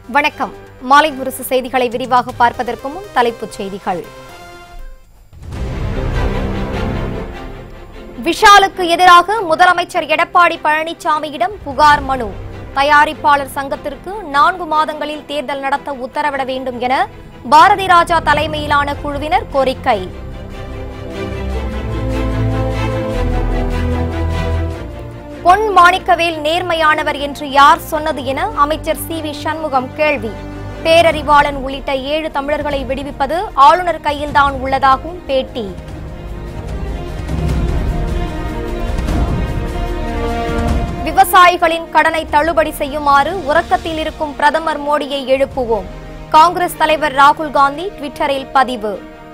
வணக்கம் மாலை முரசு செய்திகளை விரிவாக பார்ப்பதற்கு முன் தலைப்புச் செய்திகள் விஷாலுக்கு எதிராக முதலமைச்சர் எடப்பாடி பழனிசாமியிடம் புகார் மனு தயாரிப்பாளர் சங்கத்திற்கு நான்கு மாதங்களில் தேர்தல் நடத்த உத்தரவிட வேண்டும் என பாரதி ராஜா தலைமையிலான குழுவினர் கோரிக்கை பொன் மாணிக்கவேல் நேர்மையானவர் என்று யார் சொன்னது என அமைச்சர் சி வி சண்முகம் கேள்வி பேரறிவாளன் உள்ளிட்ட ஏழு தமிழர்களை விடுவிப்பது ஆளுநர் கையில்தான் உள்ளதாகவும் பேட்டி விவசாயிகளின் கடனை தள்ளுபடி செய்யுமாறு உறக்கத்தில் இருக்கும் பிரதமர் மோடியை எழுப்புவோம் காங்கிரஸ் தலைவர் ராகுல் காந்தி ட்விட்டரில் பதிவு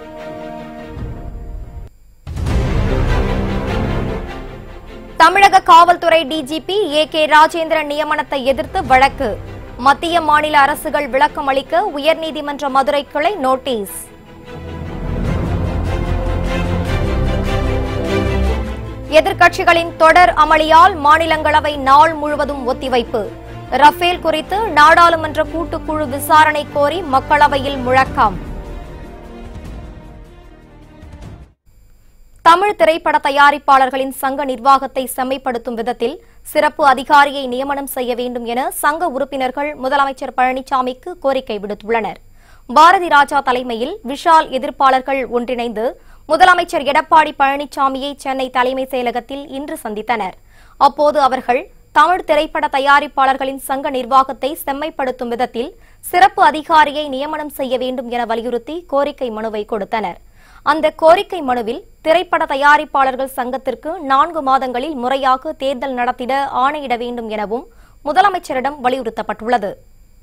தமிழக காவல்துறை டிஜிபி ஏ கே ராஜேந்திரன் நியமனத்தை எதிர்த்து வழக்கு மத்திய மாநில அரசுகள் விளக்கம் அளிக்க உயர்நீதிமன்ற மதுரை கிளை நோட்டீஸ் எதிர்க்கட்சிகளின் தொடர் அமளியால் மாநிலங்களவை நாள் முழுவதும் ஒத்திவைப்பு ரஃபேல் குறித்து நாடாளுமன்ற கூட்டுக்குழு விசாரணை கோரி மக்களவையில் முழக்கம் தமிழ் திரைப்பட தயாரிப்பாளர்களின் சங்க நிர்வாகத்தை செம்மைப்படுத்தும் விதத்தில் சிறப்பு அதிகாரியை நியமனம் செய்ய வேண்டும் என சங்க உறுப்பினர்கள் முதலமைச்சர் பழனிசாமிக்கு கோரிக்கை விடுத்துள்ளனர் பாரதி ராஜா தலைமையில் விஷால் எதிர்ப்பாளர்கள் ஒன்றிணைந்து முதலமைச்சர் எடப்பாடி பழனிசாமியை சென்னை தலைமை செயலகத்தில் இன்று சந்தித்தனர் அப்போது அவர்கள் தமிழ் திரைப்பட தயாரிப்பாளர்களின் சங்க நிர்வாகத்தை செம்மைப்படுத்தும் விதத்தில் சிறப்பு அதிகாரியை நியமனம் செய்ய வேண்டும் என வலியுறுத்தி கோரிக்கை மனுவை கொடுத்தனர் அந்த கோரிக்கை மனுவில் திரைப்பட தயாரிப்பாளர்கள் சங்கத்திற்கு நான்கு மாதங்களில் முறையாக தேர்தல் நடத்திட ஆணையிட வேண்டும் எனவும் முதலமைச்சரிடம் வலியுறுத்தப்பட்டுள்ளது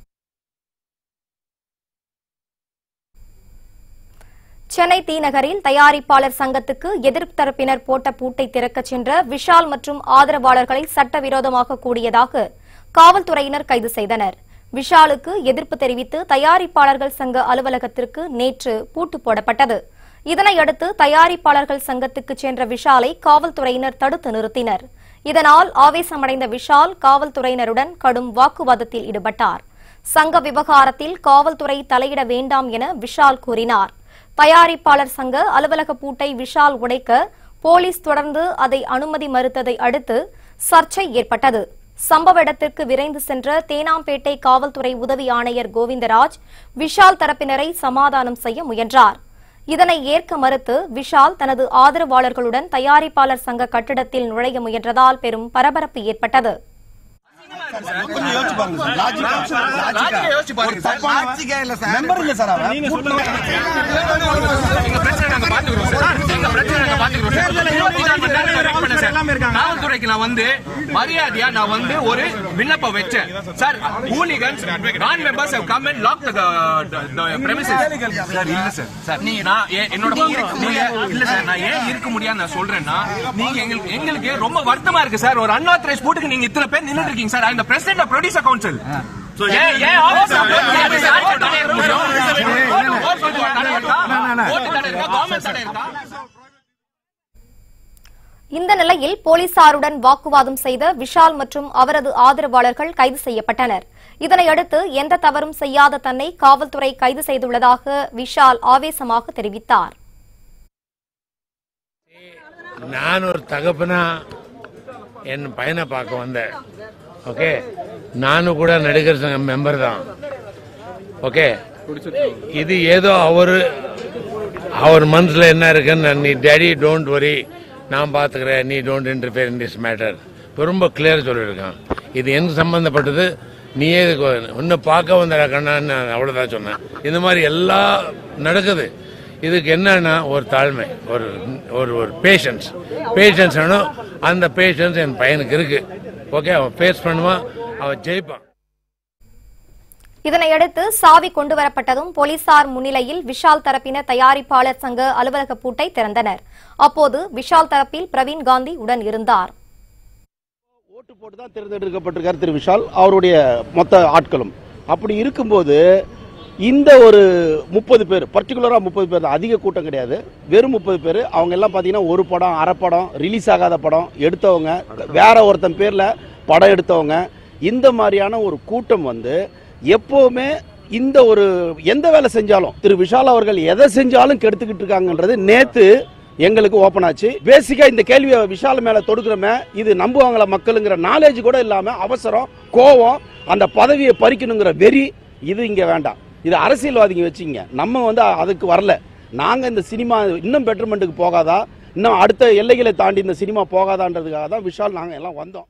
சென்னை தீநகரில் தயாரிப்பாளர் சங்கத்துக்கு எதிர்ப்பு தரப்பினர் போட்ட பூட்டை திறக்கச் சென்ற விஷால் மற்றும் ஆதரவாளர்களை சட்டவிரோதமாக கூடியதாக காவல்துறையினர் கைது செய்தனர் விஷாலுக்கு எதிர்ப்பு தெரிவித்து தயாரிப்பாளர்கள் சங்க அலுவலகத்திற்கு நேற்று பூட்டு போடப்பட்டது இதனையடுத்து தயாரிப்பாளர்கள் சங்கத்துக்கு சென்ற விஷாலை காவல்துறையினர் தடுத்து நிறுத்தினர் இதனால் ஆவேசமடைந்த விஷால் காவல்துறையினருடன் கடும் வாக்குவாதத்தில் ஈடுபட்டார் சங்க விவகாரத்தில் காவல்துறை தலையிட வேண்டாம் என விஷால் கூறினார் தயாரிப்பாளர் சங்க அலுவலக பூட்டை விஷால் உடைக்க போலீஸ் தொடர்ந்து அதை அனுமதி மறுத்ததை அடுத்து சர்ச்சை ஏற்பட்டது சம்பவ இடத்திற்கு விரைந்து சென்ற தேனாம்பேட்டை காவல்துறை உதவி ஆணையர் கோவிந்தராஜ் விஷால் தரப்பினரை சமாதானம் செய்ய முயன்றார் இதனை ஏற்க மறுத்து விஷால் தனது ஆதரவாளர்களுடன் தயாரிப்பாளர் சங்க கட்டிடத்தில் நுழைய முயன்றதால் பெரும் பரபரப்பு ஏற்பட்டது கொஞ்சம் யோசிச்சு பாருங்க சார். லாஜிக்கா, லாஜிக்கா. லாஜிக்கா யோசிச்சு பாருங்க ஒரு சார். தப்பான லாஜிக்கா இல்ல சார். மெம்பர் இல்ல சார் அவன். எங்க பிரச்சனை நாங்க பாத்துக்கிறோம் சார். எங்க பிரச்சனை நாங்க பாத்துக்கிறோம் சார். இருபத்தி நாலு மணி நேரம் wait பண்ணேன் சார். காவல்துறைக்கு நான் வந்து மரியாதையா நான் வந்து ஒரு விண்ணப்பம் வச்சேன் சார் ஹூலிகன்ஸ் நான் members have come and locked the, the, the premises sir இல்ல சார் சார் நீ நான் ஏன் என்னோட நீங்க இல்ல சார் நான் ஏன் இருக்க முடியாது நான் சொல்றேன்னா நீங்க எங்களுக்கு எங்களுக்கு ரொம்ப வருத்தமா இருக்கு சார் ஒரு அன்ஆத்தரைஸ் போட்டுக்கு நீங்க இத்தனை பேர் நின்னுட்டு இருக்கீங்க சார் இந்த பிரசிடென்ட் ஆஃப் ப்ரொடியூசர் கவுன்சில் ஏன் ஏன் ஆபீஸ் தடை இருக்க முடியும் ஓட்டு தடை இருக்கா ஓட்டு தடை இருக்கா கவர்மெண்ட் தடை இருக்கா இந்த நிலையில் போலீசாருடன் வாக்குவாதம் செய்த விஷால் மற்றும் அவரது ஆதரவாளர்கள் கைது செய்யப்பட்டனர் இதனையடுத்து எந்த தவறும் செய்யாத தன்னை காவல்துறை கைது செய்துள்ளதாக விஷால் ஆவேசமாக தெரிவித்தார் நான் ஒரு தகப்பனா என் பையனை பார்க்க வந்தேன் ஓகே நானும் கூட நடிகர் சங்கம் மெம்பர் தான் ஓகே இது ஏதோ அவரு அவர் மனசுல என்ன இருக்குன்னு நீ டேடி டோன்ட் வரி நான் பார்த்துக்கிறேன் நீ don't interfere in this matter ரொம்ப கிளியர் சொல்லியிருக்கான் இது எனக்கு சம்பந்தப்பட்டது நீயே இதுக்கு இன்னும் பார்க்க வந்த கண்ணான்னு நான் அவ்வளோதான் சொன்னேன் இந்த மாதிரி எல்லாம் நடக்குது இதுக்கு என்னன்னா ஒரு தாழ்மை ஒரு ஒரு ஒரு பேஷன்ஸ் பேஷன்ஸ் வேணும் அந்த பேஷன்ஸ் என் பையனுக்கு இருக்கு ஓகே அவன் ஃபேஸ் பண்ணுவான் அவன் ஜெயிப்பான் இதனையடுத்து சாவி கொண்டுவரப்பட்டதும் போலீசார் முன்னிலையில் விஷால் தரப்பினர் தயாரிப்பாளர் சங்க அலுவலக பூட்டை திறந்தனர் அப்போது விஷால் தரப்பில் பிரவீன் காந்தி உடன் இருந்தார் ஓட்டு போட்டு தான் தேர்ந்தெடுக்கப்பட்டிருக்கார் திரு விஷால் அவருடைய மொத்த ஆட்களும் அப்படி இருக்கும்போது இந்த ஒரு முப்பது பேர் பர்டிகுலராக முப்பது பேர் தான் அதிக கூட்டம் கிடையாது வெறும் முப்பது பேர் அவங்க எல்லாம் பார்த்தீங்கன்னா ஒரு படம் அரை படம் ரிலீஸ் ஆகாத படம் எடுத்தவங்க வேற ஒருத்தன் பேரில் படம் எடுத்தவங்க இந்த மாதிரியான ஒரு கூட்டம் வந்து எப்பவுமே இந்த ஒரு எந்த வேலை செஞ்சாலும் திரு விஷால் அவர்கள் எதை செஞ்சாலும் கெடுத்துக்கிட்டு இருக்காங்கன்றது நேத்து எங்களுக்கு ஓப்பன் ஆச்சு பேசிக்கா இந்த கேள்வியை விஷால் மேல தொடுக்கிறோமே இது நம்புவாங்களா மக்களுங்கிற நாலேஜ் கூட இல்லாம அவசரம் கோவம் அந்த பதவியை பறிக்கணுங்கிற வெறி இது இங்க வேண்டாம் இது அரசியல்வாதிங்க வச்சுங்க நம்ம வந்து அதுக்கு வரல நாங்க இந்த சினிமா இன்னும் பெட்டர்மெண்ட்டுக்கு போகாதா இன்னும் அடுத்த எல்லைகளை தாண்டி இந்த சினிமா போகாதான்றதுக்காக தான் விஷால் நாங்க எல்லாம் வந்தோம்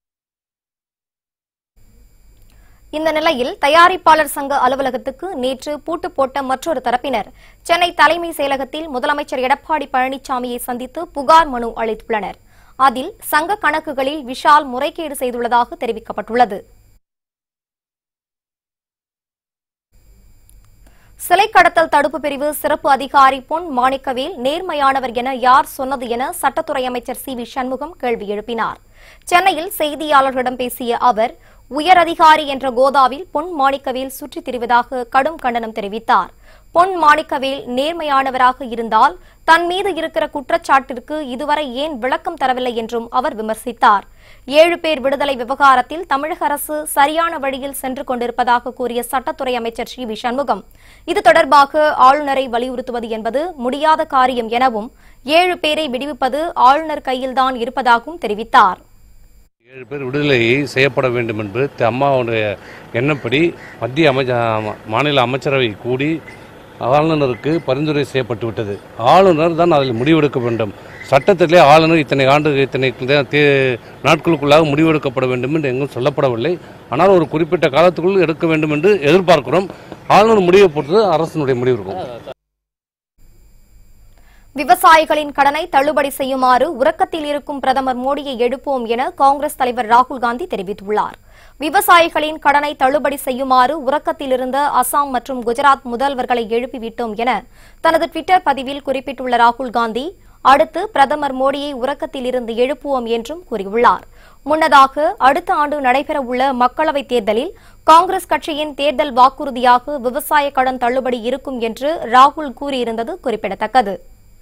இந்த நிலையில் தயாரிப்பாளர் சங்க அலுவலகத்துக்கு நேற்று பூட்டு போட்ட மற்றொரு தரப்பினர் சென்னை தலைமை செயலகத்தில் முதலமைச்சர் எடப்பாடி பழனிசாமியை சந்தித்து புகார் மனு அளித்துள்ளனர் அதில் சங்க கணக்குகளில் விஷால் முறைகேடு செய்துள்ளதாக தெரிவிக்கப்பட்டுள்ளது சிலை கடத்தல் தடுப்பு பிரிவு சிறப்பு அதிகாரி பொன் மாணிக்கவேல் நேர்மையானவர் என யார் சொன்னது என சட்டத்துறை அமைச்சர் சி வி சண்முகம் கேள்வி எழுப்பினார் சென்னையில் செய்தியாளர்களிடம் பேசிய அவர் உயர் அதிகாரி என்ற கோதாவில் பொன் மாணிக்கவேல் சுற்றித் திரிவதாக கடும் கண்டனம் தெரிவித்தார் பொன் மாணிக்கவேல் நேர்மையானவராக இருந்தால் தன் மீது இருக்கிற குற்றச்சாட்டிற்கு இதுவரை ஏன் விளக்கம் தரவில்லை என்றும் அவர் விமர்சித்தார் ஏழு பேர் விடுதலை விவகாரத்தில் தமிழக அரசு சரியான வழியில் சென்று கொண்டிருப்பதாக கூறிய சட்டத்துறை அமைச்சர் சி வி சண்முகம் இது தொடர்பாக ஆளுநரை வலியுறுத்துவது என்பது முடியாத காரியம் எனவும் ஏழு பேரை விடுவிப்பது ஆளுநர் கையில்தான் இருப்பதாகவும் தெரிவித்தார் ஏழு பேர் விடுதலை செய்யப்பட வேண்டும் என்று தி- அம்மாவுடைய எண்ணப்படி மத்திய அமைச்ச மாநில அமைச்சரவை கூடி ஆளுநருக்கு பரிந்துரை செய்யப்பட்டு விட்டது ஆளுநர் தான் அதில் முடிவெடுக்க வேண்டும் சட்டத்திலே ஆளுநர் இத்தனை ஆண்டு இத்தனை தே- தே- நாட்களுக்குள்ளாக முடிவெடுக்கப்பட வேண்டும் என்று எங்கும் சொல்லப்படவில்லை ஆனால் ஒரு குறிப்பிட்ட காலத்துக்குள் எடுக்க வேண்டும் என்று எதிர்பார்க்கிறோம் ஆளுநர் முடிவை பொறுத்து அரசினுடைய முடிவு இருக்கும் விவசாயிகளின் கடனை தள்ளுபடி செய்யுமாறு உறக்கத்தில் இருக்கும் பிரதமர் மோடியை எழுப்போம் என காங்கிரஸ் தலைவர் ராகுல் காந்தி தெரிவித்துள்ளார் விவசாயிகளின் கடனை தள்ளுபடி செய்யுமாறு உறக்கத்தில் இருந்த அசாம் மற்றும் குஜராத் முதல்வர்களை எழுப்பிவிட்டோம் என தனது டுவிட்டர் பதிவில் குறிப்பிட்டுள்ள ராகுல் காந்தி அடுத்து பிரதமர் மோடியை உறக்கத்தில் இருந்து எழுப்புவோம் என்றும் கூறியுள்ளார் முன்னதாக அடுத்த ஆண்டு நடைபெறவுள்ள மக்களவைத் தேர்தலில் காங்கிரஸ் கட்சியின் தேர்தல் வாக்குறுதியாக விவசாய கடன் தள்ளுபடி இருக்கும் என்று ராகுல் கூறியிருந்தது குறிப்பிடத்தக்கது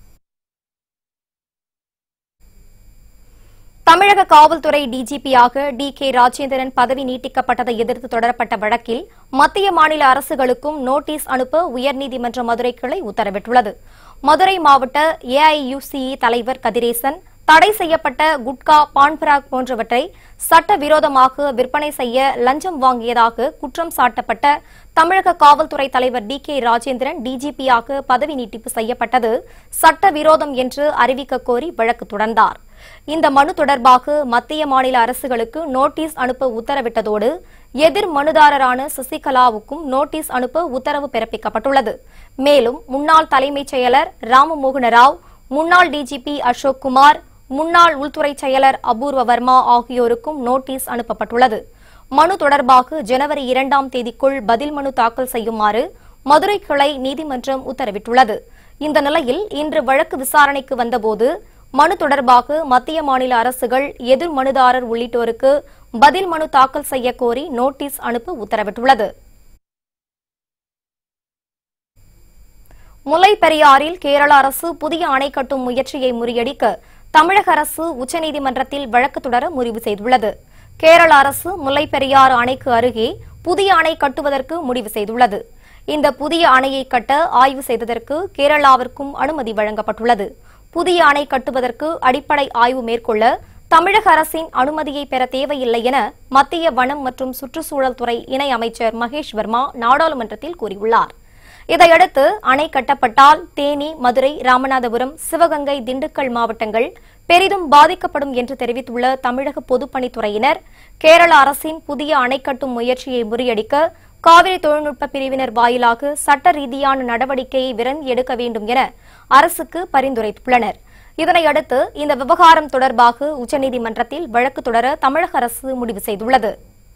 தமிழக காவல்துறை டிஜிபியாக டி கே ராஜேந்திரன் பதவி நீட்டிக்கப்பட்டதை எதிர்த்து தொடரப்பட்ட வழக்கில் மத்திய மாநில அரசுகளுக்கும் நோட்டீஸ் அனுப்ப உயர்நீதிமன்ற மதுரை கிளை உத்தரவிட்டுள்ளது மதுரை மாவட்ட ஏஐயுசிஇ தலைவர் கதிரேசன் தடை செய்யப்பட்ட குட்கா பான்பராக் போன்றவற்றை சட்டவிரோதமாக விற்பனை செய்ய லஞ்சம் வாங்கியதாக குற்றம் சாட்டப்பட்ட தமிழக காவல்துறை தலைவர் டி கே ராஜேந்திரன் டிஜிபியாக பதவி நீட்டிப்பு செய்யப்பட்டது சட்டவிரோதம் என்று அறிவிக்க கோரி வழக்கு தொடர்ந்தார் இந்த மனு தொடர்பாக மத்திய மாநில அரசுகளுக்கு நோட்டீஸ் அனுப்ப உத்தரவிட்டதோடு எதிர் மனுதாரரான சசிகலாவுக்கும் நோட்டீஸ் அனுப்ப உத்தரவு பிறப்பிக்கப்பட்டுள்ளது மேலும் முன்னாள் தலைமைச் செயலர் ராமமோகன ராவ் முன்னாள் டிஜிபி அசோக் குமார் முன்னாள் உள்துறை செயலர் அபூர்வ வர்மா ஆகியோருக்கும் நோட்டீஸ் அனுப்பப்பட்டுள்ளது மனு தொடர்பாக ஜனவரி இரண்டாம் தேதிக்குள் பதில் மனு தாக்கல் செய்யுமாறு மதுரை கிளை நீதிமன்றம் உத்தரவிட்டுள்ளது இந்த நிலையில் இன்று வழக்கு விசாரணைக்கு வந்தபோது மனு தொடர்பாக மத்திய மாநில அரசுகள் எதிர் மனுதாரர் உள்ளிட்டோருக்கு பதில் மனு தாக்கல் செய்ய கோரி நோட்டீஸ் அனுப்ப உத்தரவிட்டுள்ளது முல்லை பெரியாறில் கேரள அரசு புதிய அணை கட்டும் முயற்சியை முறியடிக்க தமிழக அரசு உச்சநீதிமன்றத்தில் வழக்கு தொடர முடிவு செய்துள்ளது கேரள அரசு முல்லை பெரியாறு அணைக்கு அருகே புதிய அணை கட்டுவதற்கு முடிவு செய்துள்ளது இந்த புதிய அணையை கட்ட ஆய்வு செய்ததற்கு கேரளாவிற்கும் அனுமதி வழங்கப்பட்டுள்ளது புதிய அணை கட்டுவதற்கு அடிப்படை ஆய்வு மேற்கொள்ள தமிழக அரசின் அனுமதியை பெற தேவையில்லை என மத்திய வனம் மற்றும் சுற்றுச்சூழல் துறை இணை அமைச்சர் மகேஷ் வர்மா நாடாளுமன்றத்தில் கூறியுள்ளார் இதையடுத்து அணை கட்டப்பட்டால் தேனி மதுரை ராமநாதபுரம் சிவகங்கை திண்டுக்கல் மாவட்டங்கள் பெரிதும் பாதிக்கப்படும் என்று தெரிவித்துள்ள தமிழக பொதுப்பணித்துறையினர் கேரள அரசின் புதிய அணை கட்டும் முயற்சியை முறியடிக்க காவிரி தொழில்நுட்ப பிரிவினர் வாயிலாக சட்ட ரீதியான நடவடிக்கையை விரைந்து எடுக்க வேண்டும் என அரசுக்கு பரிந்துரைத்துள்ளனர் இதனையடுத்து இந்த விவகாரம் தொடர்பாக உச்சநீதிமன்றத்தில் வழக்கு தொடர தமிழக அரசு முடிவு செய்துள்ளது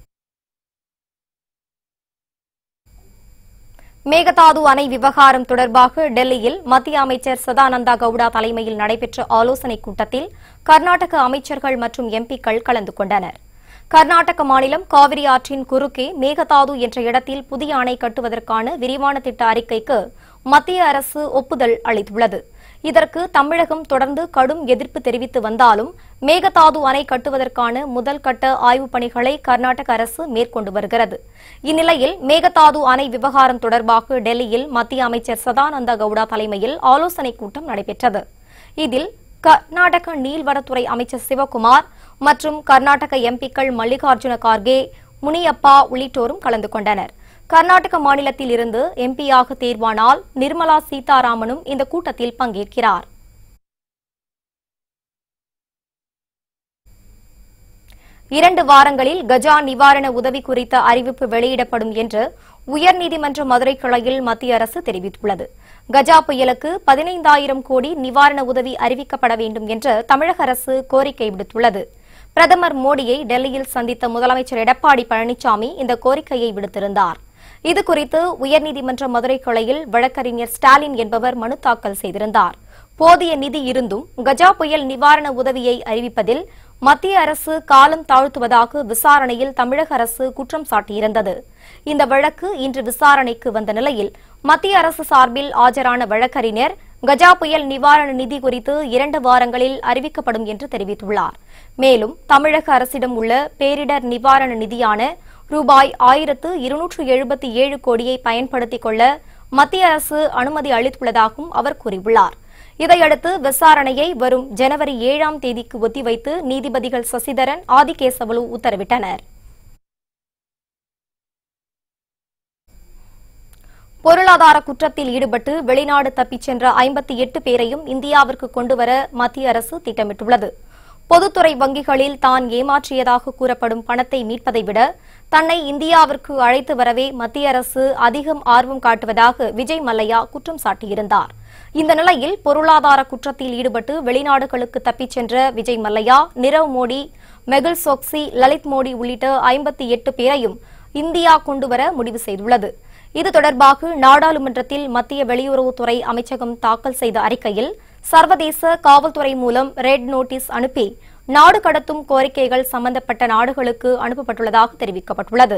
மேகதாது அணை விவகாரம் தொடர்பாக டெல்லியில் மத்திய அமைச்சர் சதானந்தா கவுடா தலைமையில் நடைபெற்ற ஆலோசனைக் கூட்டத்தில் கர்நாடக அமைச்சர்கள் மற்றும் எம்பிக்கள் கலந்து கொண்டனர் கர்நாடக மாநிலம் காவிரி ஆற்றின் குறுக்கே மேகதாது என்ற இடத்தில் புதிய அணை கட்டுவதற்கான விரிவான திட்ட அறிக்கைக்கு மத்திய அரசு ஒப்புதல் அளித்துள்ளது இதற்கு தமிழகம் தொடர்ந்து கடும் எதிர்ப்பு தெரிவித்து வந்தாலும் மேகதாது அணை கட்டுவதற்கான முதல் கட்ட ஆய்வுப் பணிகளை கர்நாடக அரசு மேற்கொண்டு வருகிறது இந்நிலையில் மேகதாது அணை விவகாரம் தொடர்பாக டெல்லியில் மத்திய அமைச்சர் சதானந்த கவுடா தலைமையில் ஆலோசனைக் கூட்டம் நடைபெற்றது இதில் கர்நாடக நீர்வளத்துறை அமைச்சர் சிவகுமார் மற்றும் கர்நாடக எம்பிக்கள் மல்லிகார்ஜுன கார்கே முனியப்பா உள்ளிட்டோரும் கலந்து கொண்டனர் கர்நாடக மாநிலத்தில் இருந்து எம்பியாக தேர்வானால் நிர்மலா சீதாராமனும் இந்த கூட்டத்தில் பங்கேற்கிறார் இரண்டு வாரங்களில் கஜா நிவாரண உதவி குறித்த அறிவிப்பு வெளியிடப்படும் என்று உயர்நீதிமன்ற மதுரை கிளையில் மத்திய அரசு தெரிவித்துள்ளது கஜா புயலுக்கு பதினைந்தாயிரம் கோடி நிவாரண உதவி அறிவிக்கப்பட வேண்டும் என்று தமிழக அரசு கோரிக்கை விடுத்துள்ளது பிரதமர் மோடியை டெல்லியில் சந்தித்த முதலமைச்சர் எடப்பாடி பழனிசாமி இந்த கோரிக்கையை விடுத்திருந்தார் இதுகுறித்து உயர்நீதிமன்ற மதுரை கிளையில் வழக்கறிஞர் ஸ்டாலின் என்பவர் மனு தாக்கல் செய்திருந்தார் போதிய நிதி இருந்தும் கஜா புயல் நிவாரண உதவியை அறிவிப்பதில் மத்திய அரசு காலம் தாழ்த்துவதாக விசாரணையில் தமிழக அரசு குற்றம் சாட்டியிருந்தது இந்த வழக்கு இன்று விசாரணைக்கு வந்த நிலையில் மத்திய அரசு சார்பில் ஆஜரான வழக்கறிஞர் கஜா புயல் நிவாரண நிதி குறித்து இரண்டு வாரங்களில் அறிவிக்கப்படும் என்று தெரிவித்துள்ளார் மேலும் தமிழக அரசிடம் உள்ள பேரிடர் நிவாரண நிதியான ரூபாய் ஆயிரத்து இருநூற்று எழுபத்தி ஏழு கோடியை பயன்படுத்திக் கொள்ள மத்திய அரசு அனுமதி அளித்துள்ளதாகவும் அவர் கூறியுள்ளார் இதையடுத்து விசாரணையை வரும் ஜனவரி ஏழாம் தேதிக்கு ஒத்திவைத்து நீதிபதிகள் சசிதரன் ஆதிகேசவலு உத்தரவிட்டனர் பொருளாதார குற்றத்தில் ஈடுபட்டு வெளிநாடு தப்பிச் சென்ற ஐம்பத்தி எட்டு பேரையும் இந்தியாவிற்கு கொண்டுவர மத்திய அரசு திட்டமிட்டுள்ளது பொதுத்துறை வங்கிகளில் தான் ஏமாற்றியதாக கூறப்படும் பணத்தை மீட்பதை விட தன்னை இந்தியாவிற்கு அழைத்து வரவே மத்திய அரசு அதிகம் ஆர்வம் காட்டுவதாக விஜய் மல்லையா குற்றம் சாட்டியிருந்தார் இந்த நிலையில் பொருளாதார குற்றத்தில் ஈடுபட்டு வெளிநாடுகளுக்கு தப்பிச் சென்ற விஜய் மல்லையா நிரவ் மோடி மெகுல் சோக்சி லலித் மோடி உள்ளிட்ட ஐம்பத்தி எட்டு பேரையும் இந்தியா கொண்டுவர முடிவு செய்துள்ளது இது தொடர்பாக நாடாளுமன்றத்தில் மத்திய வெளியுறவுத்துறை அமைச்சகம் தாக்கல் செய்த அறிக்கையில் சர்வதேச காவல்துறை மூலம் ரெட் நோட்டீஸ் அனுப்பி நாடு கடத்தும் கோரிக்கைகள் சம்பந்தப்பட்ட நாடுகளுக்கு அனுப்பப்பட்டுள்ளதாக தெரிவிக்கப்பட்டுள்ளது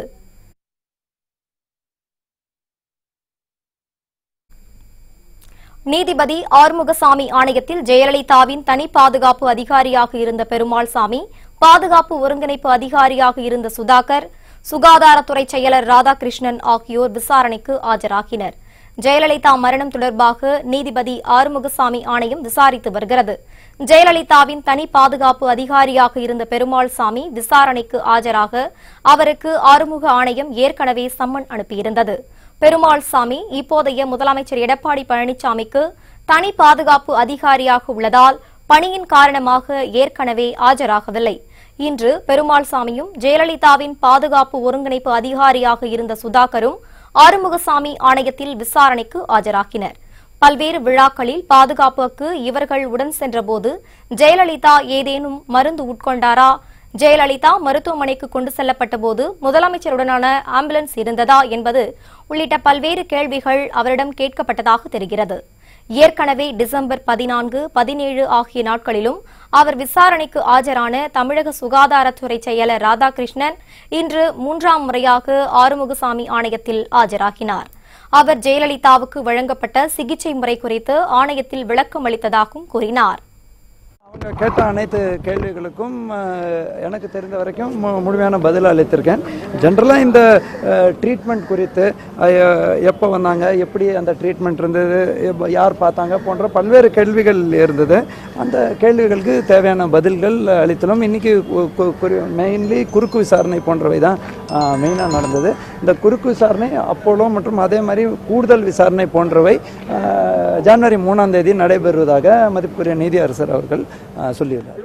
நீதிபதி ஆறுமுகசாமி ஆணையத்தில் ஜெயலலிதாவின் தனி பாதுகாப்பு அதிகாரியாக இருந்த பெருமாள் சாமி பாதுகாப்பு ஒருங்கிணைப்பு அதிகாரியாக இருந்த சுதாகர் சுகாதாரத்துறை செயலர் ராதாகிருஷ்ணன் ஆகியோர் விசாரணைக்கு ஆஜராகினர் ஜெயலலிதா மரணம் தொடர்பாக நீதிபதி ஆறுமுகசாமி ஆணையம் விசாரித்து வருகிறது ஜெயலலிதாவின் தனி பாதுகாப்பு அதிகாரியாக இருந்த பெருமாள் சாமி விசாரணைக்கு ஆஜராக அவருக்கு ஆறுமுக ஆணையம் ஏற்கனவே சம்மன் அனுப்பியிருந்தது பெருமாள் சாமி இப்போதைய முதலமைச்சர் எடப்பாடி பழனிசாமிக்கு தனி பாதுகாப்பு அதிகாரியாக உள்ளதால் பணியின் காரணமாக ஏற்கனவே ஆஜராகவில்லை இன்று பெருமாள் சாமியும் ஜெயலலிதாவின் பாதுகாப்பு ஒருங்கிணைப்பு அதிகாரியாக இருந்த சுதாகரும் ஆறுமுகசாமி ஆணையத்தில் விசாரணைக்கு ஆஜராகினர் பல்வேறு விழாக்களில் பாதுகாப்புக்கு இவர்கள் உடன் சென்றபோது ஜெயலலிதா ஏதேனும் மருந்து உட்கொண்டாரா ஜெயலலிதா மருத்துவமனைக்கு கொண்டு செல்லப்பட்ட போது முதலமைச்சருடனான ஆம்புலன்ஸ் இருந்ததா என்பது உள்ளிட்ட பல்வேறு கேள்விகள் அவரிடம் கேட்கப்பட்டதாக தெரிகிறது ஏற்கனவே டிசம்பர் பதினான்கு பதினேழு ஆகிய நாட்களிலும் அவர் விசாரணைக்கு ஆஜரான தமிழக சுகாதாரத்துறை செயலர் ராதாகிருஷ்ணன் இன்று மூன்றாம் முறையாக ஆறுமுகசாமி ஆணையத்தில் ஆஜராகினார் அவர் ஜெயலலிதாவுக்கு வழங்கப்பட்ட சிகிச்சை முறை குறித்து ஆணையத்தில் விளக்கம் அளித்ததாகவும் கூறினார் அவங்க கேட்ட அனைத்து கேள்விகளுக்கும் அஹ், எனக்கு தெரிந்த வரைக்கும் மு- முழுமையான பதில் அளித்திருக்கேன் ஜென்ரலாக இந்த ட்ரீட்மெண்ட் குறித்து அஹ், எப்போ வந்தாங்க எப்படி அந்த ட்ரீட்மெண்ட் இருந்தது எப்ப- யார் பார்த்தாங்க போன்ற பல்வேறு கேள்விகள் இருந்தது அந்த கேள்விகளுக்கு தேவையான பதில்கள் அளித்தலும் இன்னைக்கு மெயின்லி குறுக்கு விசாரணை போன்றவை தான் மெயினாக நடந்தது இந்த குறுக்கு விசாரணை அப்போலோ மற்றும் அதே மாதிரி கூடுதல் விசாரணை போன்றவை அஹ், ஜனவரி மூணாம் தேதி நடைபெறுவதாக மதிப்புக்குரிய நீதியரசர் அவர்கள் அஹ், சொல்லியுள்ளார்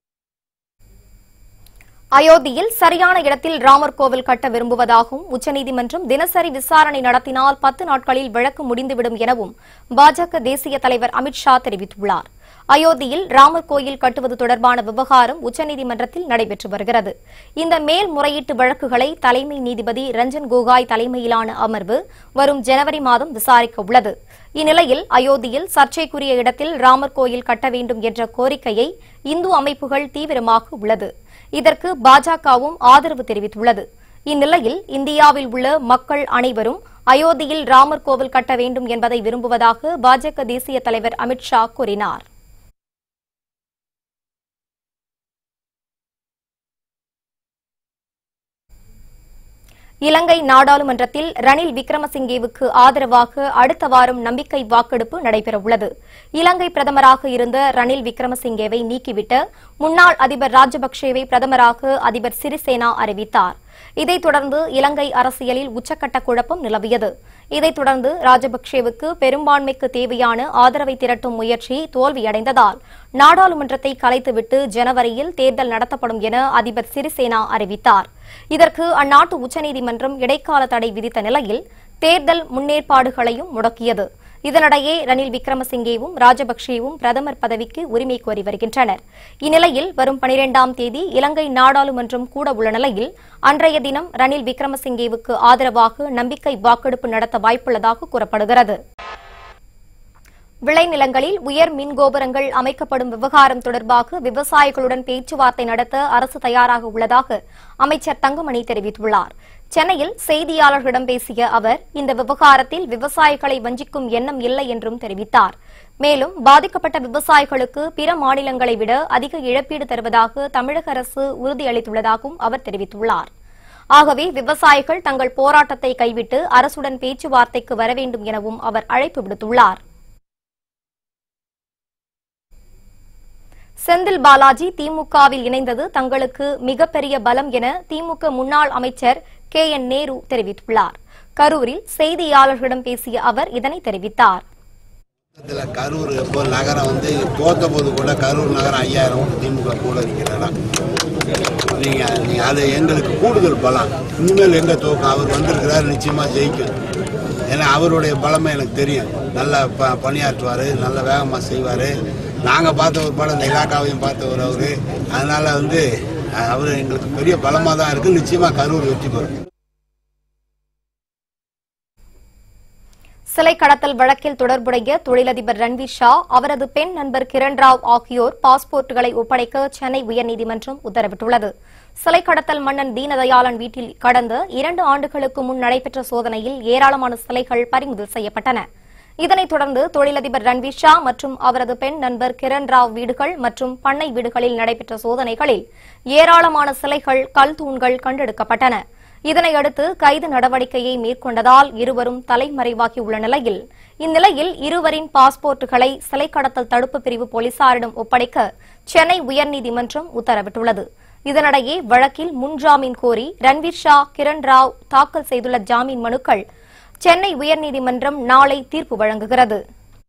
அயோத்தியில் சரியான இடத்தில் ராமர் கோவில் கட்ட விரும்புவதாகவும் உச்சநீதிமன்றம் தினசரி விசாரணை நடத்தினால் பத்து நாட்களில் வழக்கு முடிந்துவிடும் எனவும் பாஜக தேசிய தலைவர் அமித்ஷா தெரிவித்துள்ளார் அயோத்தியில் ராமர் கோயில் கட்டுவது தொடர்பான விவகாரம் உச்சநீதிமன்றத்தில் நடைபெற்று வருகிறது இந்த மேல்முறையீட்டு வழக்குகளை தலைமை நீதிபதி ரஞ்சன் கோகாய் தலைமையிலான அமர்வு வரும் ஜனவரி மாதம் விசாரிக்க உள்ளது இந்நிலையில் அயோத்தியில் சர்ச்சைக்குரிய இடத்தில் ராமர் கோயில் கட்ட வேண்டும் என்ற கோரிக்கையை இந்து அமைப்புகள் தீவிரமாக உள்ளது இதற்கு பாஜகவும் ஆதரவு தெரிவித்துள்ளது இந்நிலையில் இந்தியாவில் உள்ள மக்கள் அனைவரும் அயோத்தியில் ராமர் கோவில் கட்ட வேண்டும் என்பதை விரும்புவதாக பாஜக தேசிய தலைவர் அமித்ஷா கூறினார் இலங்கை நாடாளுமன்றத்தில் ரணில் விக்ரமசிங்கேவுக்கு ஆதரவாக அடுத்த வாரம் நம்பிக்கை வாக்கெடுப்பு நடைபெறவுள்ளது இலங்கை பிரதமராக இருந்த ரணில் விக்ரமசிங்கேவை நீக்கிவிட்டு முன்னாள் அதிபர் ராஜபக்சேவை பிரதமராக அதிபர் சிறிசேனா அறிவித்தார் இதைத் தொடர்ந்து இலங்கை அரசியலில் உச்சக்கட்ட குழப்பம் நிலவியது இதைத் தொடர்ந்து ராஜபக்சேவுக்கு பெரும்பான்மைக்கு தேவையான ஆதரவை திரட்டும் முயற்சி தோல்வியடைந்ததால் நாடாளுமன்றத்தை கலைத்துவிட்டு ஜனவரியில் தேர்தல் நடத்தப்படும் என அதிபர் சிறிசேனா அறிவித்தார் இதற்கு அந்நாட்டு உச்சநீதிமன்றம் இடைக்கால தடை விதித்த நிலையில் தேர்தல் முன்னேற்பாடுகளையும் முடக்கியது இதனிடையே ரணில் விக்ரமசிங்கேவும் ராஜபக்சேவும் பிரதமர் பதவிக்கு உரிமை கோரி வருகின்றனர் இந்நிலையில் வரும் பனிரெண்டாம் தேதி இலங்கை நாடாளுமன்றம் கூட உள்ள நிலையில் அன்றைய தினம் ரணில் விக்ரமசிங்கேவுக்கு ஆதரவாக நம்பிக்கை வாக்கெடுப்பு நடத்த வாய்ப்புள்ளதாக கூறப்படுகிறது விளைநிலங்களில் உயர் மின் கோபுரங்கள் அமைக்கப்படும் விவகாரம் தொடர்பாக விவசாயிகளுடன் பேச்சுவார்த்தை நடத்த அரசு தயாராக உள்ளதாக அமைச்சர் தங்கமணி தெரிவித்துள்ளார் சென்னையில் செய்தியாளர்களிடம் பேசிய அவர் இந்த விவகாரத்தில் விவசாயிகளை வஞ்சிக்கும் எண்ணம் இல்லை என்றும் தெரிவித்தார் மேலும் பாதிக்கப்பட்ட விவசாயிகளுக்கு பிற மாநிலங்களை விட அதிக இழப்பீடு தருவதாக தமிழக அரசு உறுதியளித்துள்ளதாகவும் அவர் தெரிவித்துள்ளார் ஆகவே விவசாயிகள் தங்கள் போராட்டத்தை கைவிட்டு அரசுடன் பேச்சுவார்த்தைக்கு வர வேண்டும் எனவும் அவர் அழைப்பு விடுத்துள்ளார் செந்தில் பாலாஜி திமுகவில் இணைந்தது தங்களுக்கு மிகப்பெரிய பலம் என திமுக முன்னாள் அமைச்சர் கே என் நேரு தெரிவித்துள்ளார் கரூரில் செய்தியாளர்களிடம் பேசிய அவர் இதனை தெரிவித்தார் இதுல கரூர் இப்போ நகரம் வந்து தோத்த போது கூட கரூர் நகரம் ஐயாயிரம் திமுக கூட இருக்கிறாரா நீங்க நீங்க அது எங்களுக்கு கூடுதல் பலம் இனிமேல் எங்க தோக்கம் அவர் வந்திருக்கிறார் நிச்சயமா ஜெயிக்கும் ஏன்னா அவருடைய பலமே எனக்கு தெரியும் நல்லா ப பணியாற்றுவார் நல்ல வேகமாக செய்வார் நாங்கள் பார்த்த ஒரு படம் இந்த இலாக்காவையும் பார்த்தவர் அவர் அதனால வந்து அவர் எங்களுக்கு பெரிய பலமாக தான் இருக்குது நிச்சயமாக கரூர் வெற்றி பெறும் சிலை கடத்தல் வழக்கில் தொடர்புடைய தொழிலதிபர் ரன்வீர் ஷா அவரது பெண் நண்பர் கிரண் ராவ் ஆகியோர் பாஸ்போர்ட்டுகளை ஒப்படைக்க சென்னை உயர்நீதிமன்றம் உத்தரவிட்டுள்ளது சிலை கடத்தல் மன்னன் தீனதயாளன் வீட்டில் கடந்த இரண்டு ஆண்டுகளுக்கு முன் நடைபெற்ற சோதனையில் ஏராளமான சிலைகள் பறிமுதல் செய்யப்பட்டன இதனைத் தொடர்ந்து தொழிலதிபர் ரன்வீர் ஷா மற்றும் அவரது பெண் நண்பர் கிரண் ராவ் வீடுகள் மற்றும் பண்ணை வீடுகளில் நடைபெற்ற சோதனைகளில் ஏராளமான சிலைகள் கல் தூண்கள் கண்டெடுக்கப்பட்டன இதனையடுத்து கைது நடவடிக்கையை மேற்கொண்டதால் இருவரும் தலைமறைவாகியுள்ள நிலையில் இந்நிலையில் இருவரின் பாஸ்போர்ட்டுகளை சிலை கடத்தல் தடுப்பு பிரிவு போலீசாரிடம் ஒப்படைக்க சென்னை உயர்நீதிமன்றம் உத்தரவிட்டுள்ளது இதனிடையே வழக்கில் முன்ஜாமீன் கோரி ரன்வீர் ஷா கிரண் ராவ் தாக்கல் செய்துள்ள ஜாமீன் மனுக்கள் சென்னை உயர்நீதிமன்றம் நாளை தீர்ப்பு வழங்குகிறது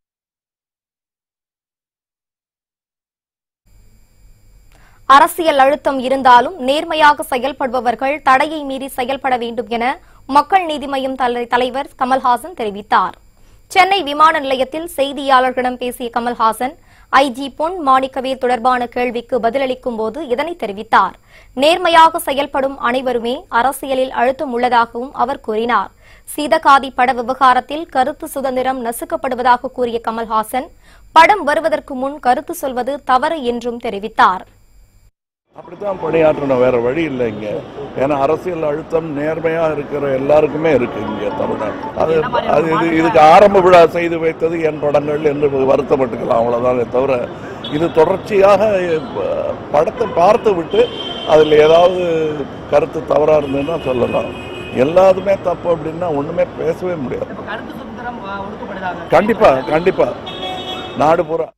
அரசியல் அழுத்தம் இருந்தாலும் நேர்மையாக செயல்படுபவர்கள் தடையை மீறி செயல்பட வேண்டும் என மக்கள் நீதி மய்யம் தலை- தலைவர் கமல்ஹாசன் தெரிவித்தார் சென்னை விமான நிலையத்தில் செய்தியாளர்களிடம் பேசிய கமல்ஹாசன் ஐஜி பொன் மாணிக்கவேல் தொடர்பான கேள்விக்கு பதிலளிக்கும் போது இதனை தெரிவித்தார் நேர்மையாக செயல்படும் அனைவருமே அரசியலில் அழுத்தம் உள்ளதாகவும் அவர் கூறினார் சீதகாதி பட விவகாரத்தில் கருத்து சுதந்திரம் நசுக்கப்படுவதாக கூறிய கமல்ஹாசன் படம் வருவதற்கு முன் கருத்து சொல்வது தவறு என்றும் தெரிவித்தார் அப்படித்தான் பணியாற்றணும் வேற வழி இல்லை இங்க ஏன்னா அரசியல் அழுத்தம் நேர்மையா இருக்கிற எல்லாருக்குமே இருக்கு இங்க தமிழ்நாட்டில் அது அது இது இதுக்கு ஆரம்ப விழா செய்து வைத்தது என் படங்கள் என்று வருத்தப்பட்டுக்கலாம் அவ்வளவுதானே தவிர இது தொடர்ச்சியாக அஹ், படத்தை பார்த்து விட்டு அதில் ஏதாவது கருத்து தவறா இருந்ததுன்னா சொல்லலாம் எல்லாத்துமே தப்பு அப்படின்னா ஒண்ணுமே பேசவே முடியாது கண்டிப்பா கண்டிப்பா நாடு பூரா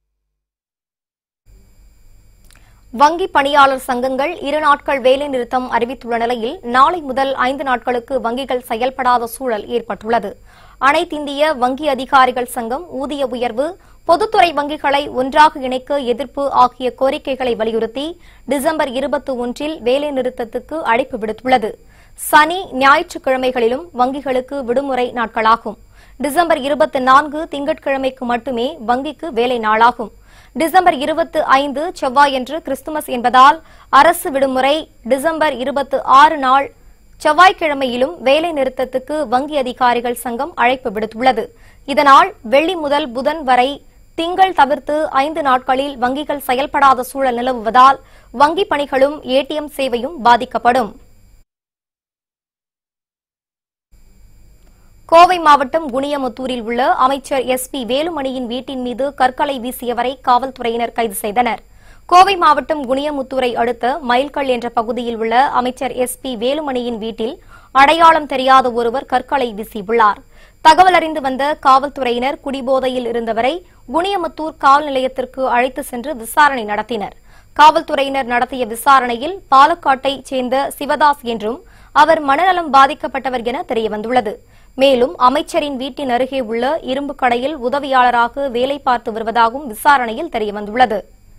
வங்கி பணியாளர் சங்கங்கள் இரு நாட்கள் வேலைநிறுத்தம் அறிவித்துள்ள நிலையில் நாளை முதல் ஐந்து நாட்களுக்கு வங்கிகள் செயல்படாத சூழல் ஏற்பட்டுள்ளது அனைத்திந்திய வங்கி அதிகாரிகள் சங்கம் ஊதிய உயர்வு பொதுத்துறை வங்கிகளை ஒன்றாக இணைக்க எதிர்ப்பு ஆகிய கோரிக்கைகளை வலியுறுத்தி டிசம்பர் இருபத்தி ஒன்றில் வேலைநிறுத்தத்துக்கு அழைப்பு விடுத்துள்ளது சனி ஞாயிற்றுக்கிழமைகளிலும் வங்கிகளுக்கு விடுமுறை நாட்களாகும் டிசம்பர் இருபத்தி நான்கு திங்கட்கிழமைக்கு மட்டுமே வங்கிக்கு வேலை நாளாகும் டிசம்பர் இருபத்தி ஐந்து செவ்வாயன்று கிறிஸ்துமஸ் என்பதால் அரசு விடுமுறை டிசம்பர் இருபத்தி ஆறு நாள் செவ்வாய்க்கிழமையிலும் வேலை நிறுத்தத்துக்கு வங்கி அதிகாரிகள் சங்கம் அழைப்பு விடுத்துள்ளது இதனால் வெள்ளி முதல் புதன் வரை திங்கள் தவிர்த்து ஐந்து நாட்களில் வங்கிகள் செயல்படாத சூழல் நிலவுவதால் வங்கி பணிகளும் ஏடிஎம் சேவையும் பாதிக்கப்படும் கோவை மாவட்டம் குனியமுத்தூரில் உள்ள அமைச்சர் எஸ் பி வேலுமணியின் வீட்டின் மீது கற்களை வீசியவரை காவல்துறையினர் கைது செய்தனர் கோவை மாவட்டம் குனியமுத்தூரை அடுத்த மைல்கல் என்ற பகுதியில் உள்ள அமைச்சர் எஸ் பி வேலுமணியின் வீட்டில் அடையாளம் தெரியாத ஒருவர் கற்களை வீசியுள்ளார் தகவல் அறிந்து வந்த காவல்துறையினர் குடிபோதையில் இருந்தவரை குனியமுத்தூர் காவல் நிலையத்திற்கு அழைத்து சென்று விசாரணை நடத்தினர் காவல்துறையினர் நடத்திய விசாரணையில் பாலக்காட்டைச் சேர்ந்த சிவதாஸ் என்றும் அவர் மனநலம் பாதிக்கப்பட்டவர் என தெரியவந்துள்ளது மேலும் அமைச்சரின் வீட்டின் அருகே உள்ள இரும்பு கடையில் உதவியாளராக வேலை பார்த்து வருவதாகவும் விசாரணையில் தெரியவந்துள்ளது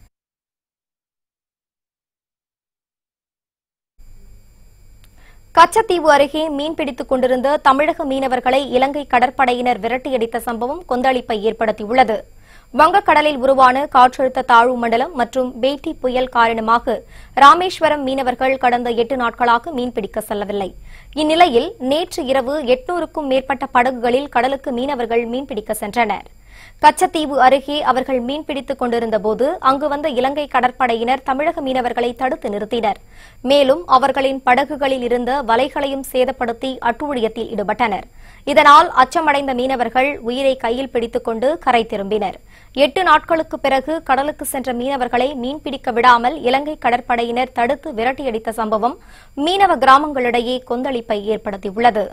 கச்சத்தீவு அருகே மீன்பிடித்துக் கொண்டிருந்த தமிழக மீனவர்களை இலங்கை கடற்படையினர் விரட்டியடித்த சம்பவம் கொந்தளிப்பை ஏற்படுத்தியுள்ளது வங்கக்கடலில் உருவான காற்றழுத்த தாழ்வு மண்டலம் மற்றும் பேட்டி புயல் காரணமாக ராமேஸ்வரம் மீனவர்கள் கடந்த எட்டு நாட்களாக மீன்பிடிக்க செல்லவில்லை இந்நிலையில் நேற்று இரவு எட்நூறுக்கும் மேற்பட்ட படகுகளில் கடலுக்கு மீனவர்கள் மீன்பிடிக்க சென்றனர் கச்சத்தீவு அருகே அவர்கள் மீன்பிடித்துக் கொண்டிருந்தபோது அங்கு வந்த இலங்கை கடற்படையினர் தமிழக மீனவர்களை தடுத்து நிறுத்தினர் மேலும் அவர்களின் படகுகளில் இருந்த வலைகளையும் சேதப்படுத்தி அட்டூழியத்தில் ஈடுபட்டனர் இதனால் அச்சமடைந்த மீனவர்கள் உயிரை கையில் பிடித்துக் கொண்டு கரை திரும்பினர் எட்டு நாட்களுக்கு பிறகு கடலுக்கு சென்ற மீனவர்களை மீன்பிடிக்க விடாமல் இலங்கை கடற்படையினர் தடுத்து விரட்டியடித்த சம்பவம் மீனவ கிராமங்களிடையே கொந்தளிப்பை ஏற்படுத்தியுள்ளது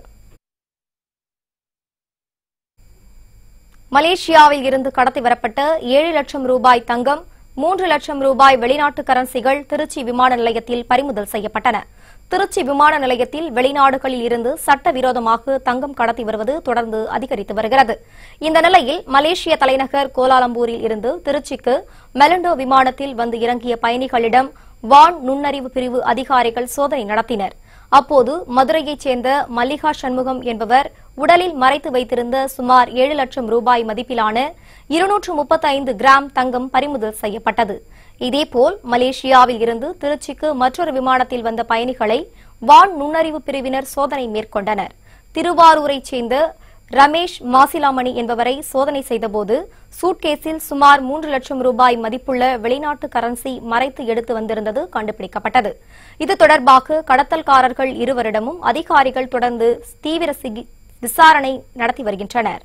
மலேசியாவில் இருந்து கடத்தி வரப்பட்ட ஏழு லட்சம் ரூபாய் தங்கம் மூன்று லட்சம் ரூபாய் வெளிநாட்டு கரன்சிகள் திருச்சி விமான நிலையத்தில் பறிமுதல் செய்யப்பட்டன திருச்சி விமான நிலையத்தில் வெளிநாடுகளில் இருந்து சட்டவிரோதமாக தங்கம் கடத்தி வருவது தொடர்ந்து அதிகரித்து வருகிறது இந்த நிலையில் மலேசிய தலைநகர் கோலாலம்பூரில் இருந்து திருச்சிக்கு மெலண்டோ விமானத்தில் வந்து இறங்கிய பயணிகளிடம் வான் நுண்ணறிவு பிரிவு அதிகாரிகள் சோதனை நடத்தினர் அப்போது மதுரையைச் சேர்ந்த மல்லிகா சண்முகம் என்பவர் உடலில் மறைத்து வைத்திருந்த சுமார் ஏழு லட்சம் ரூபாய் மதிப்பிலான இருநூற்று முப்பத்தைந்து கிராம் தங்கம் பறிமுதல் செய்யப்பட்டது இதேபோல் மலேசியாவில் இருந்து திருச்சிக்கு மற்றொரு விமானத்தில் வந்த பயணிகளை வான் நுண்ணறிவு பிரிவினர் சோதனை மேற்கொண்டனர் திருவாரூரைச் சேர்ந்த ரமேஷ் மாசிலாமணி என்பவரை சோதனை செய்தபோது சூட்கேஸில் சுமார் மூன்று லட்சம் ரூபாய் மதிப்புள்ள வெளிநாட்டு கரன்சி மறைத்து எடுத்து வந்திருந்தது கண்டுபிடிக்கப்பட்டது இது தொடர்பாக கடத்தல்காரர்கள் இருவரிடமும் அதிகாரிகள் தொடர்ந்து தீவிர சிகி- விசாரணை நடத்தி வருகின்றனர்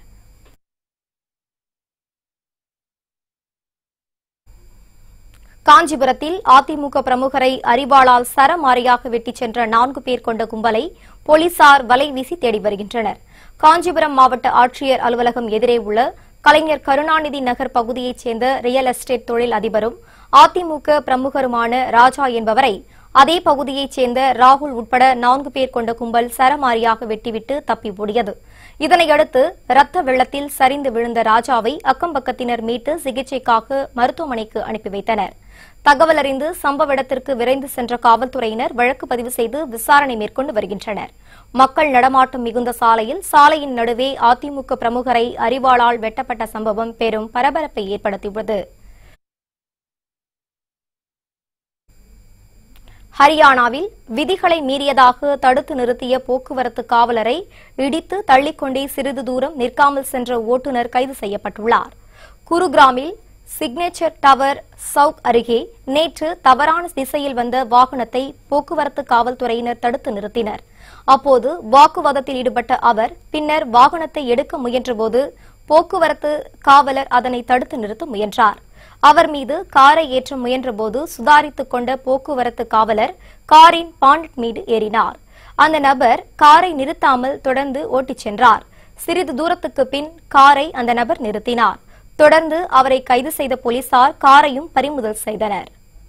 காஞ்சிபுரத்தில் அதிமுக பிரமுகரை அரிவாளால் சரமாரியாக வெட்டிச் சென்ற நான்கு பேர் கொண்ட கும்பலை போலீசார் வலை வீசி தேடி வருகின்றனர் காஞ்சிபுரம் மாவட்ட ஆட்சியர் அலுவலகம் எதிரே உள்ள கலைஞர் கருணாநிதி நகர் பகுதியைச் சேர்ந்த ரியல் எஸ்டேட் தொழில் அதிபரும் அதிமுக பிரமுகருமான ராஜா என்பவரை அதே பகுதியைச் சேர்ந்த ராகுல் உட்பட நான்கு பேர் கொண்ட கும்பல் சரமாரியாக வெட்டிவிட்டு தப்பி ஓடியது இதனையடுத்து ரத்த வெள்ளத்தில் சரிந்து விழுந்த ராஜாவை அக்கம்பக்கத்தினர் மீட்டு சிகிச்சைக்காக மருத்துவமனைக்கு அனுப்பி வைத்தனர் தகவல் அறிந்து சம்பவ இடத்திற்கு விரைந்து சென்ற காவல்துறையினர் வழக்கு பதிவு செய்து விசாரணை மேற்கொண்டு வருகின்றனர் மக்கள் நடமாட்டம் மிகுந்த சாலையில் சாலையின் நடுவே அதிமுக பிரமுகரை அரிவாளால் வெட்டப்பட்ட சம்பவம் பெரும் பரபரப்பை ஏற்படுத்தியுள்ளது ஹரியானாவில் விதிகளை மீறியதாக தடுத்து நிறுத்திய போக்குவரத்து காவலரை இடித்து தள்ளிக்கொண்டே சிறிது தூரம் நிற்காமல் சென்ற ஓட்டுநர் கைது செய்யப்பட்டுள்ளார் குருகிராமில் சிக்னேச்சர் டவர் சவுக் அருகே நேற்று தவறான திசையில் வந்த வாகனத்தை போக்குவரத்து காவல்துறையினர் தடுத்து நிறுத்தினர் அப்போது வாக்குவாதத்தில் ஈடுபட்ட அவர் பின்னர் வாகனத்தை எடுக்க முயன்றபோது போக்குவரத்து காவலர் அதனை தடுத்து நிறுத்த முயன்றார் அவர் மீது காரை ஏற்ற முயன்றபோது சுதாரித்துக் கொண்ட போக்குவரத்து காவலர் காரின் பானட் மீது ஏறினார் அந்த நபர் காரை நிறுத்தாமல் தொடர்ந்து ஓட்டிச் சென்றார் சிறிது தூரத்துக்கு பின் காரை அந்த நபர் நிறுத்தினார் தொடர்ந்து அவரை கைது செய்த போலீசார் காரையும் பறிமுதல் செய்தனர்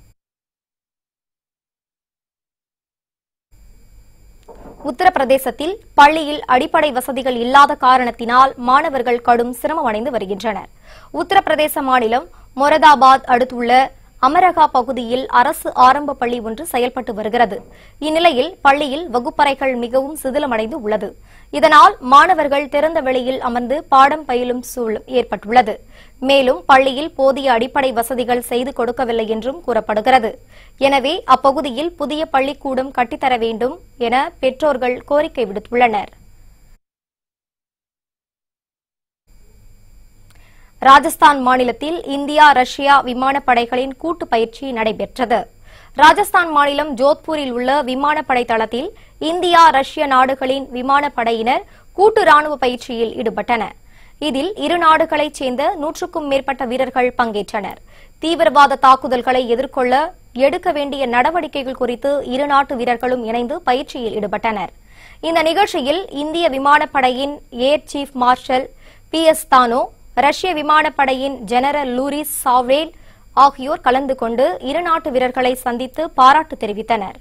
உத்தரப்பிரதேசத்தில் பள்ளியில் அடிப்படை வசதிகள் இல்லாத காரணத்தினால் மாணவர்கள் கடும் சிரமமடைந்து வருகின்றனர் உத்தரப்பிரதேச மாநிலம் மொரதாபாத் அடுத்துள்ள அமரகா பகுதியில் அரசு ஆரம்ப பள்ளி ஒன்று செயல்பட்டு வருகிறது இந்நிலையில் பள்ளியில் வகுப்பறைகள் மிகவும் சிதிலமடைந்து உள்ளது இதனால் மாணவர்கள் திறந்த வெளியில் அமர்ந்து பாடம் பயிலும் சூழல் ஏற்பட்டுள்ளது மேலும் பள்ளியில் போதிய அடிப்படை வசதிகள் செய்து கொடுக்கவில்லை என்றும் கூறப்படுகிறது எனவே அப்பகுதியில் புதிய பள்ளிக்கூடம் கட்டித்தர வேண்டும் என பெற்றோர்கள் கோரிக்கை விடுத்துள்ளனர் ராஜஸ்தான் மாநிலத்தில் இந்தியா ரஷ்யா விமானப்படைகளின் கூட்டு பயிற்சி நடைபெற்றது ராஜஸ்தான் மாநிலம் ஜோத்பூரில் உள்ள விமானப்படை தளத்தில் இந்தியா ரஷ்ய நாடுகளின் விமானப்படையினர் கூட்டு ராணுவ பயிற்சியில் ஈடுபட்டனர் இதில் இரு நாடுகளைச் சேர்ந்த நூற்றுக்கும் மேற்பட்ட வீரர்கள் பங்கேற்றனர் தீவிரவாத தாக்குதல்களை எதிர்கொள்ள எடுக்க வேண்டிய நடவடிக்கைகள் குறித்து இரு நாட்டு வீரர்களும் இணைந்து பயிற்சியில் ஈடுபட்டனர் இந்த நிகழ்ச்சியில் இந்திய விமானப்படையின் air chief marshal B S Dhanoa ரஷ்ய விமானப்படையின் ஜெனரல் லூரிஸ் சாவ்ரேல் ஆகியோர் கலந்து கொண்டு இரு நாட்டு வீரர்களை சந்தித்து பாராட்டு தெரிவித்தனர்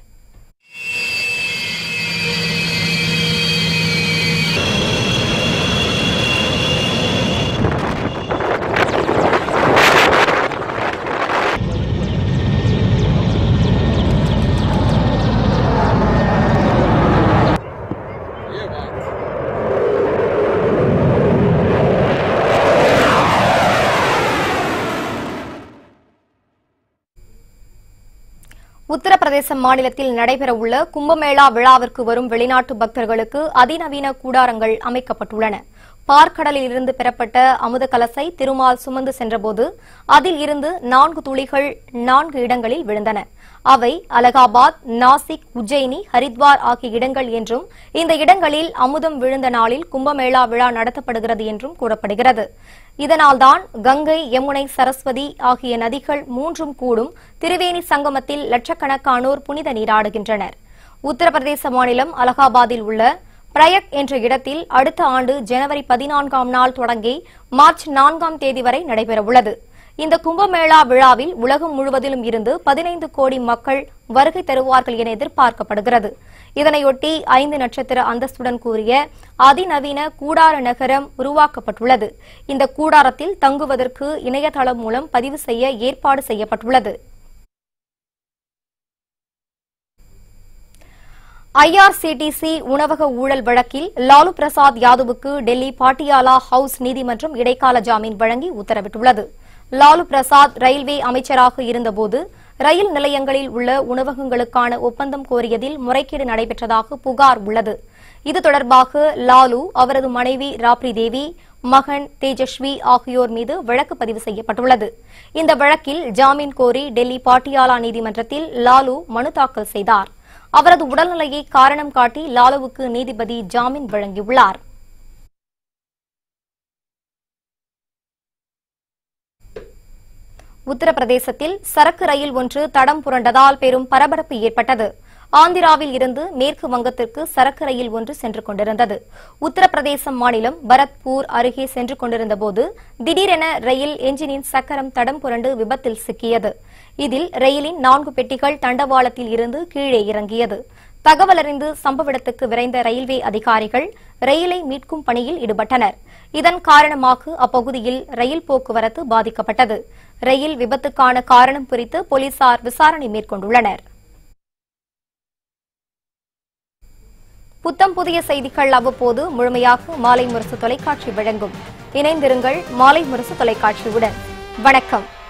உத்தரப்பிரதேச மாநிலத்தில் நடைபெறவுள்ள கும்பமேளா விழாவிற்கு வரும் வெளிநாட்டு பக்தர்களுக்கு அதிநவீன கூடாரங்கள் அமைக்கப்பட்டுள்ளன பார்க்கடலில் இருந்து பெறப்பட்ட அமுத கலசை திருமால் சுமந்து சென்றபோது அதில் இருந்து நான்கு துளிகள் நான்கு இடங்களில் விழுந்தன அவை அலகாபாத் நாசிக் உஜ்ஜயினி ஹரித்வார் ஆகிய இடங்கள் என்றும் இந்த இடங்களில் அமுதம் விழுந்த நாளில் கும்பமேளா விழா நடத்தப்படுகிறது என்றும் கூறப்படுகிறது இதனால்தான் கங்கை யமுனை சரஸ்வதி ஆகிய நதிகள் மூன்றும் கூடும் திரிவேணி சங்கமத்தில் லட்சக்கணக்கானோர் புனித நீராடுகின்றனர் உத்தரப்பிரதேச மாநிலம் அலகாபாத்தில் உள்ள பிரயக் என்ற இடத்தில் அடுத்த ஆண்டு ஜனவரி பதினான்காம் நாள் தொடங்கி மார்ச் நான்காம் தேதி வரை நடைபெறவுள்ளது இந்த கும்பமேளா விழாவில் உலகம் முழுவதிலும் இருந்து பதினைந்து கோடி மக்கள் வருகை தருவார்கள் என எதிர்பார்க்கப்படுகிறது இதனையொட்டி ஐந்து நட்சத்திர அந்தஸ்துடன் கூறிய அதிநவீன கூடார நகரம் உருவாக்கப்பட்டுள்ளது இந்த கூடாரத்தில் தங்குவதற்கு இணையதளம் மூலம் பதிவு செய்ய ஏற்பாடு செய்யப்பட்டுள்ளது ஐஆர்சிடிசி உணவக ஊழல் வழக்கில் லாலு பிரசாத் யாதவுக்கு டெல்லி பாட்டியாலா ஹவுஸ் நீதிமன்றம் இடைக்கால ஜாமீன் வழங்கி உத்தரவிட்டுள்ளது லாலு பிரசாத் ரயில்வே அமைச்சராக இருந்தபோது ரயில் நிலையங்களில் உள்ள உணவகங்களுக்கான ஒப்பந்தம் கோரியதில் முறைகேடு நடைபெற்றதாக புகார் உள்ளது இது தொடர்பாக லாலு அவரது மனைவி ராப்ரி தேவி மகன் தேஜஸ்வி ஆகியோர் மீது வழக்கு பதிவு செய்யப்பட்டுள்ளது இந்த வழக்கில் ஜாமீன் கோரி டெல்லி பாட்டியாலா நீதிமன்றத்தில் லாலு மனு தாக்கல் செய்தார் அவரது உடல்நிலையை காரணம் காட்டி லாலுவுக்கு நீதிபதி ஜாமீன் வழங்கியுள்ளார் உத்தரப்பிரதேசத்தில் சரக்கு ரயில் ஒன்று தடம் புரண்டதால் பெரும் பரபரப்பு ஏற்பட்டது ஆந்திராவில் இருந்து மேற்கு வங்கத்திற்கு சரக்கு ரயில் ஒன்று சென்று கொண்டிருந்தது உத்தரப்பிரதேசம் மாநிலம் பரத்பூர் அருகே சென்று கொண்டிருந்தபோது திடீரென ரயில் என்ஜினின் சக்கரம் தடம் புரண்டு விபத்தில் சிக்கியது இதில் ரயிலின் நான்கு பெட்டிகள் தண்டவாளத்தில் இருந்து கீழே இறங்கியது தகவல் அறிந்து சம்பவ இடத்துக்கு விரைந்த ரயில்வே அதிகாரிகள் ரயிலை மீட்கும் பணியில் ஈடுபட்டனர் இதன் காரணமாக அப்பகுதியில் ரயில் போக்குவரத்து பாதிக்கப்பட்டது ரயில் விபத்துக்கான காரணம் குறித்து போலீசார் விசாரணை மேற்கொண்டுள்ளனர் புத்தம் புதிய செய்திகள் அவ்வப்போது முழுமையாக மாலை முரசு தொலைக்காட்சி வழங்கும் இணைந்திருங்கள் மாலை முரசு தொலைக்காட்சியுடன் வணக்கம்